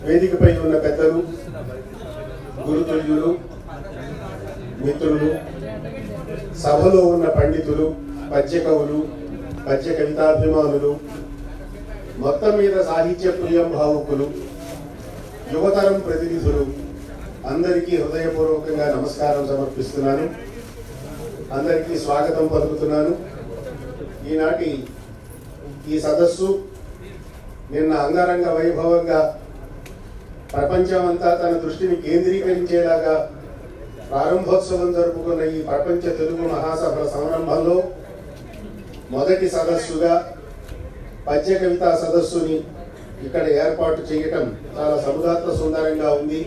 వేదికపై ఉన్న పెద్దలు గురుతుల్యులు మిత్రులు సభలో ఉన్న పండితులు పద్య కవులు పద్య కవితాభిమానులు మొత్తం మీద సాహిత్య ప్రియం భావుకులు యువతరం ప్రతినిధులు అందరికీ హృదయపూర్వకంగా నమస్కారం సమర్పిస్తున్నాను అందరికీ స్వాగతం పలుకుతున్నాను ఈనాటి ఈ సదస్సు నిన్న అంగరంగ వైభవంగా ప్రపంచమంతా తన దృష్టిని కేంద్రీకరించేలాగా ప్రారంభోత్సవం జరుపుకున్న ఈ ప్రపంచ తెలుగు మహాసభల సంరంభంలో మొదటి సదస్సుగా పద్య కవితా సదస్సుని ఇక్కడ ఏర్పాటు చేయటం చాలా సముదాత్త సుందరంగా ఉంది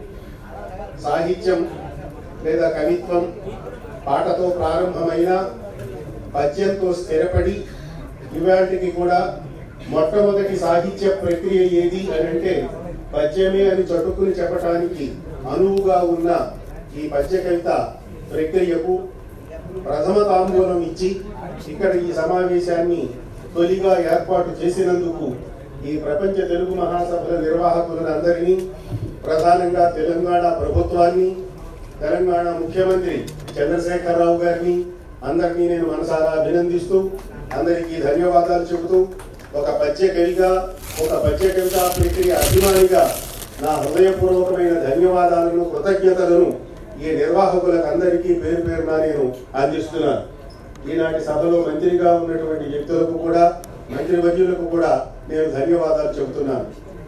సాహిత్యం లేదా కవిత్వం పాటతో ప్రారంభమైన పద్యంతో స్థిరపడి ఇవాటికి కూడా మొట్టమొదటి సాహిత్య ప్రక్రియ ఏది అని అంటే పద్యమే అని చటుకుని చెప్పటానికి అనువుగా ఉన్న ఈ పద్య కవిత ప్రక్రియకు ప్రథమ తాంబూలం ఇచ్చి ఇక్కడ ఈ సమావేశాన్ని తొలిగా ఏర్పాటు చేసినందుకు ఈ ప్రపంచ తెలుగు మహాసభల నిర్వాహకులను అందరినీ ప్రధానంగా తెలంగాణ ప్రభుత్వాన్ని తెలంగాణ ముఖ్యమంత్రి చంద్రశేఖరరావు గారిని అందరినీ నేను మనసారా అభినందిస్తూ అందరికీ ధన్యవాదాలు చెబుతూ ఒక పద్య కవిగా ఒక పద్య కవితా ప్రక్రియ అభిమానిగా నా హృదయపూర్వకమైన ధన్యవాదాలను కృతజ్ఞతలను ఈ నిర్వాహకులకు అందరికీ పేరు పేరున నేను అందిస్తున్నాను ఈనాటి సభలో మంత్రిగా ఉన్నటువంటి వ్యక్తులకు కూడా మంత్రి వర్యులకు కూడా నేను ధన్యవాదాలు చెబుతున్నాను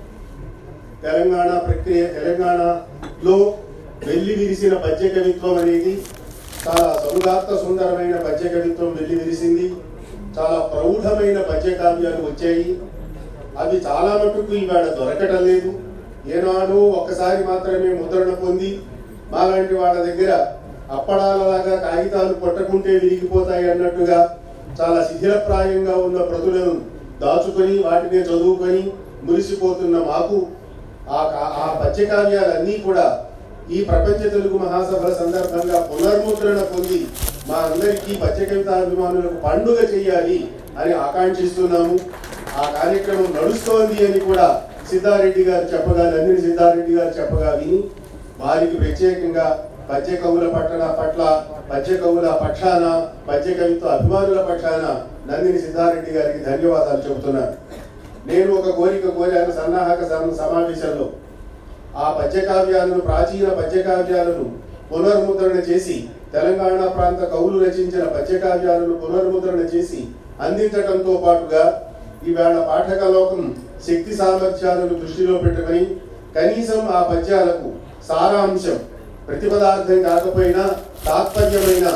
తెలంగాణ ప్రక్రియ తెలంగాణలో వెల్లి విరిసిన పద్య కవిత్వం అనేది చాలా సముదాత్త సుందరమైన పద్య కవిత్వం వెల్లి విరిసింది చాలా ప్రౌఢమైన పద్య కావ్యాలు వచ్చాయి అవి చాలా మటుకు ఇవాళ దొరకటం లేదు ఏనాడు ఒక్కసారి మాత్రమే ముద్రణ పొంది మాలాంటి వాళ్ళ దగ్గర అప్పడాలలాగా కాగితాలు కొట్టకుంటే విరిగిపోతాయి అన్నట్టుగా చాలా శిథిలప్రాయంగా ఉన్న ప్రతులను దాచుకొని వాటిని చదువుకొని మురిసిపోతున్న మాకు ఆ కా- ఆ పద్యకావ్యాలన్నీ కూడా ఈ ప్రపంచ తెలుగు మహాసభల సందర్భంగా పునర్ముద్రణ పొంది మా అందరికీ పద్య కవితాభిమానులకు పండుగ చేయాలి అని ఆకాంక్షిస్తున్నాము ఆ కార్యక్రమం నడుస్తోంది అని కూడా సిద్ధారెడ్డి గారు చెప్పగా నందిని సిద్ధారెడ్డి గారు చెప్పగా విని వారికి ప్రత్యేకంగా పద్య కవుల పట్టణ పట్ల పద్య కవుల పక్షాన పద్య కవిత్వ అభిమానుల పక్షాన నందిని సిద్ధారెడ్డి గారికి ధన్యవాదాలు చెబుతున్నాను నేను ఒక కోరిక కోరాను సన్నాహక సమ- సమావేశంలో ఆ పద్యకావ్యాలను ప్రాచీన పద్యకావ్యాలను పునర్ముద్రణ చేసి తెలంగాణ ప్రాంత కవులు రచించిన పద్యకావ్యాలను పునర్ముద్రణ చేసి అందించడంతో పాటుగా ఈవేళ పాఠక లోకం శక్తి సామర్థ్యాలను దృష్టిలో పెట్టుకొని కనీసం ఆ పద్యాలకు సారాంశం ప్రతిపదార్థం కాకపోయినా తాత్పర్యమైన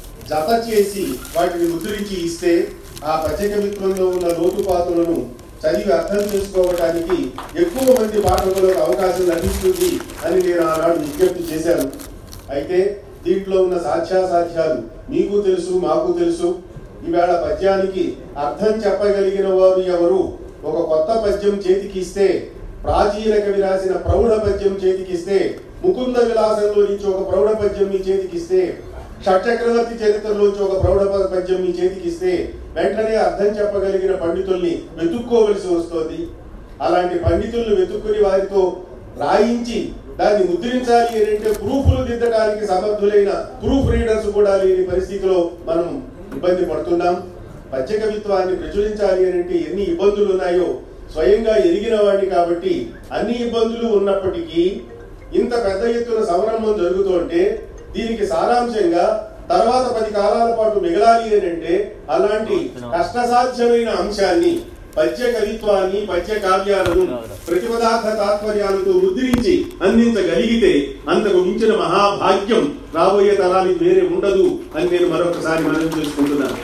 జత చేసి వాటిని ముద్రించి ఇస్తే ఆ పద్య కవిత్వంలో ఉన్న లోతుపాతులను చదివి అర్థం చేసుకోవడానికి ఎక్కువ మంది పాఠకులకు అవకాశం లభిస్తుంది అని నేను ఆనాడు విజ్ఞప్తి చేశాను అయితే దీంట్లో ఉన్న సాధ్యాసాధ్యాలు మీకు తెలుసు మాకు తెలుసు ఈవేళ పద్యానికి అర్థం చెప్పగలిగిన వారు ఎవరు ఒక కొత్త పద్యం చేతికి ఇస్తే ప్రాచీన కవి రాసిన ప్రౌఢ పద్యం చేతికిస్తే ముకుంద విలాసంలో నుంచి ఒక ప్రౌఢ పద్యం మీ చేతికిస్తే షట్చక్రవర్తి చరిత్రలోంచి ఒక ప్రౌఢ ప- పద్యం మీ చేతికిస్తే వెంటనే అర్థం చెప్పగలిగిన పండితుల్ని వెతుక్కోవలసి వస్తుంది అలాంటి పండితుల్ని వెతుక్కుని వారితో రాయించి దాన్ని ముద్రించాలి అని అంటే ప్రూఫ్లు దిద్దడానికి సమర్థులైన ప్రూఫ్ రీడర్స్ కూడా లేని పరిస్థితిలో మనం ఇబ్బంది పడుతున్నాం పద్య కవిత్వాన్ని ప్రచురించాలి అని అంటే ఎన్ని ఇబ్బందులు ఉన్నాయో స్వయంగా ఎరిగిన వాడిని కాబట్టి అన్ని ఇబ్బందులు ఉన్నప్పటికీ ఇంత పెద్ద ఎత్తున సంరంభం జరుగుతుంటే దీనికి సారాంశంగా తర్వాత పది కాలాల పాటు మిగలాలి అని అంటే అలాంటి కష్టసాధ్యమైన అంశాన్ని పద్య కవిత్వాన్ని పద్య కావ్యాలను ప్రతిపదార్థ తాత్పర్యాలతో ముద్రించి అందించగలిగితే అంతకు మించిన మహాభాగ్యం రాబోయే తరానికి వేరే ఉండదు అని నేను మరొకసారి మనం చేసుకుంటున్నాను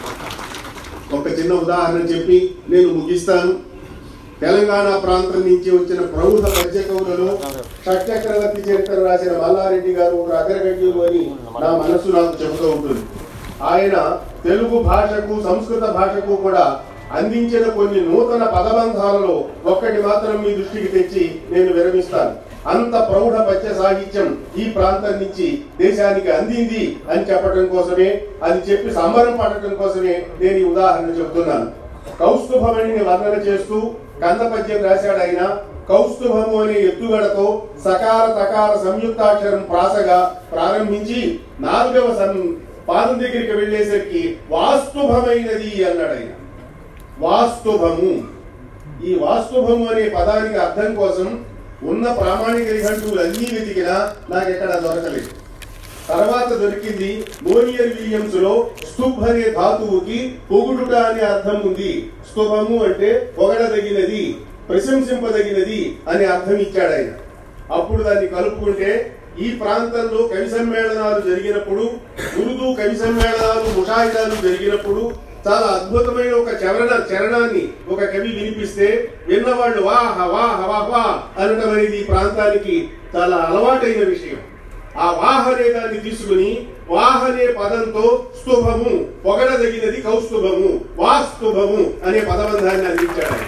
ఒక చిన్న ఉదాహరణ చెప్పి నేను ముగిస్తాను తెలంగాణ ప్రాంతం నుంచి వచ్చిన ప్రౌఢ పద్య కవులలో షట్చక్రవర్తి చరిత్ర రాసిన మల్లారెడ్డి గారు ఒక అగ్రగణ్యులు అని నా మనస్సు నాకు చెబుతూ ఉంటుంది ఆయన తెలుగు భాషకు సంస్కృత భాషకు కూడా అందించిన కొన్ని నూతన పదబంధాలలో ఒక్కటి మాత్రం మీ దృష్టికి తెచ్చి నేను విరమిస్తాను అంత ప్రౌఢ పద్య సాహిత్యం ఈ ప్రాంతం నుంచి దేశానికి అందింది అని చెప్పడం కోసమే అది చెప్పి సంబరం పడటం కోసమే నేను ఈ ఉదాహరణ చెబుతున్నాను కౌస్తుభమణిని వర్ణన చేస్తూ కంద పద్యం రాశాడు ఆయన కౌస్తుభము అనే ఎత్తుగడతో సకార తకార సంయుక్తాక్షరం ప్రాసగా ప్రారంభించి నాలుగవ సం పాదం దగ్గరికి వెళ్ళేసరికి వాస్తుభమైనది అన్నాడు ఆయన వాస్తుభము ఈ వాస్తుభము అనే పదానికి అర్థం కోసం ఉన్న ప్రామాణిక నిఘంటువులు అన్నీ వెతికినా నాకు ఎక్కడ దొరకలేదు తర్వాత దొరికింది మోనియర్ విలియమ్స్ లో స్తుబ్ అనే ధాతువుకి పొగుడుట అనే అర్థం ఉంది స్తుభము అంటే పొగడదగినది ప్రశంసింపదగినది అనే అర్థం ఇచ్చాడు ఆయన అప్పుడు దాన్ని కలుపుకుంటే ఈ ప్రాంతంలో కవి సమ్మేళనాలు జరిగినప్పుడు ఉర్దూ కవి సమ్మేళనాలు ముషాయిదాలు జరిగినప్పుడు చాలా అద్భుతమైన ఒక చరణ చరణాన్ని ఒక కవి వినిపిస్తే విన్నవాళ్ళు వాహ వాహ వాహ వా అనటం అనేది ఈ ప్రాంతానికి చాలా అలవాటైన విషయం ఆ వాహ అనే దాన్ని తీసుకుని వాహ అనే పదంతో స్తుభము పొగడదగినది కౌస్తుభము వాస్తుభము అనే పదబంధాన్ని అందించాడు ఆయన.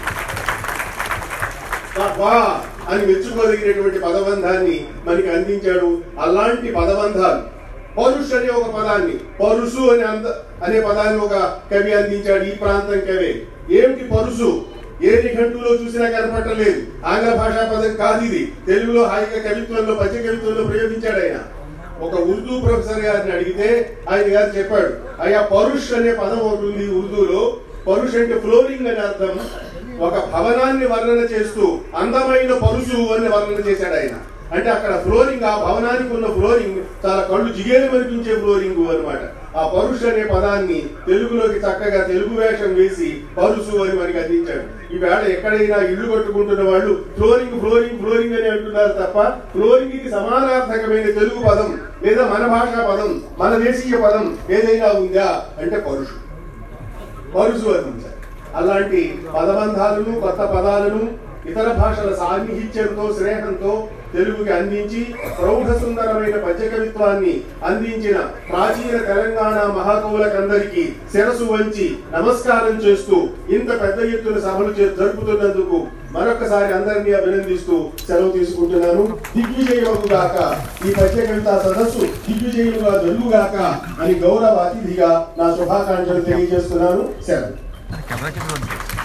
వా అని మెచ్చుకోదగినటువంటి పదబంధాన్ని మనకి అందించాడు అలాంటి పదబంధాలు పరుష్ అనే ఒక పదాన్ని పరుసు అనే అంద అనే పదాన్ని ఒక కవి అందించాడు ఈ ప్రాంతం కవి ఏమిటి పరుసు ఏ నిఘంటులో చూసినా కనపట్టలేదు ఆంగ్ల భాషా పదం కాదు ఇది తెలుగులో హాయిగా కవిత్వంలో పద్య కవిత్వంలో ప్రయోగించాడు ఆయన ఒక ఉర్దూ ప్రొఫెసర్ గారిని అడిగితే ఆయన గారు చెప్పాడు అయ్యా పరుష్ అనే పదం ఒకటి ఉంది ఉర్దూలో పరుష్ అంటే ఫ్లోరింగ్ అని అర్థం ఒక భవనాన్ని వర్ణన చేస్తూ అందమైన పరుసు అని వర్ణన చేశాడు ఆయన అంటే అక్కడ ఫ్లోరింగ్ ఆ భవనానికి ఉన్న ఫ్లోరింగ్ చాలా కళ్ళు జిగేలు కనిపించే ఫ్లోరింగ్ అన్నమాట ఆ పరుషు అనే పదాన్ని తెలుగులోకి చక్కగా తెలుగు వేషం వేసి పరుసు అని మనకి అందించాడు ఈవేళ ఎక్కడైనా ఇల్లు కట్టుకుంటున్న వాళ్ళు ఫ్లోరింగ్ ఫ్లోరింగ్ ఫ్లోరింగ్ అని అంటున్నారు తప్ప ఫ్లోరింగ్ కి సమానార్థకమైన తెలుగు పదం లేదా మన భాషా పదం మన దేశీయ పదం ఏదైనా ఉందా అంటే పరుషు పరుసు అందించారు అలాంటి పదబంధాలను కొత్త పదాలను ఇతర భాషల సాన్నిహిత్యంతో స్నేహంతో తెలుగుకి అందించి ప్రౌఢ సుందరమైన పద్య కవిత్వాన్ని అందించిన ప్రాచీన తెలంగాణ మహాకవులకందరికీ శిరసు వంచి నమస్కారం చేస్తూ ఇంత పెద్ద ఎత్తున సభలు చే- జరుపుతున్నందుకు మరొకసారి అందరినీ అభినందిస్తూ సెలవు తీసుకుంటున్నాను దిగ్విజయముగాక ఈ పద్య కవితా సదస్సు దిగ్విజయముగా జరుగుగాక అని గౌరవ అతిథిగా నా శుభాకాంక్షలు తెలియజేస్తున్నాను సెలవు కెమెరా కింద ఉంది